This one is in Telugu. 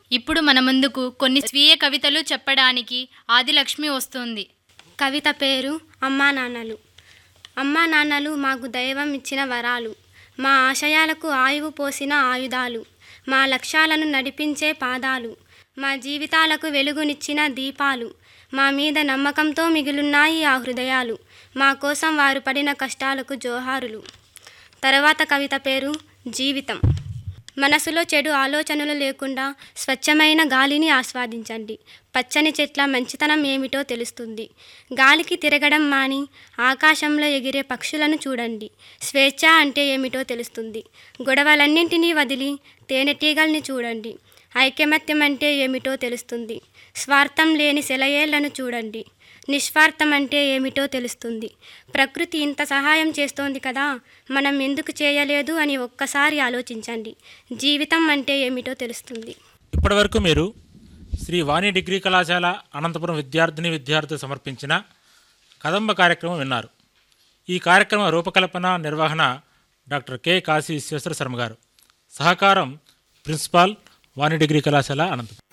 ఇప్పుడు మన ముందుకు కొన్ని స్వీయ కవితలు చెప్పడానికి ఆదిలక్ష్మి వస్తుంది కవిత పేరు అమ్మా నాన్నలు అమ్మా నాన్నలు మాకు దైవం ఇచ్చిన వరాలు మా ఆశయాలకు ఆయువు పోసిన ఆయుధాలు మా లక్ష్యాలను నడిపించే పాదాలు మా జీవితాలకు వెలుగునిచ్చిన దీపాలు మా మీద నమ్మకంతో మిగిలున్నాయి ఆ హృదయాలు మా కోసం వారు పడిన కష్టాలకు జోహారులు తర్వాత కవిత పేరు జీవితం మనసులో చెడు ఆలోచనలు లేకుండా స్వచ్ఛమైన గాలిని ఆస్వాదించండి పచ్చని చెట్ల మంచితనం ఏమిటో తెలుస్తుంది గాలికి తిరగడం మాని ఆకాశంలో ఎగిరే పక్షులను చూడండి స్వేచ్ఛ అంటే ఏమిటో తెలుస్తుంది గొడవలన్నింటినీ వదిలి తేనెటీగల్ని చూడండి ఐకమత్యం అంటే ఏమిటో తెలుస్తుంది స్వార్థం లేని సెలయేళ్లను చూడండి నిస్వార్థం అంటే ఏమిటో తెలుస్తుంది ప్రకృతి ఇంత సహాయం చేస్తోంది కదా మనం ఎందుకు చేయలేదు అని ఒక్కసారి ఆలోచించండి జీవితం అంటే ఏమిటో తెలుస్తుంది ఇప్పటివరకు మీరు శ్రీ వాణి డిగ్రీ కళాశాల అనంతపురం విద్యార్థిని విద్యార్థులు సమర్పించిన కదంబ కార్యక్రమం విన్నారు ఈ కార్యక్రమ రూపకల్పన నిర్వహణ డాక్టర్ కె కాశీ విశ్వేశ్వర శర్మ గారు సహకారం ప్రిన్సిపాల్ వాణి డిగ్రీ కళాశాల అనంతపురం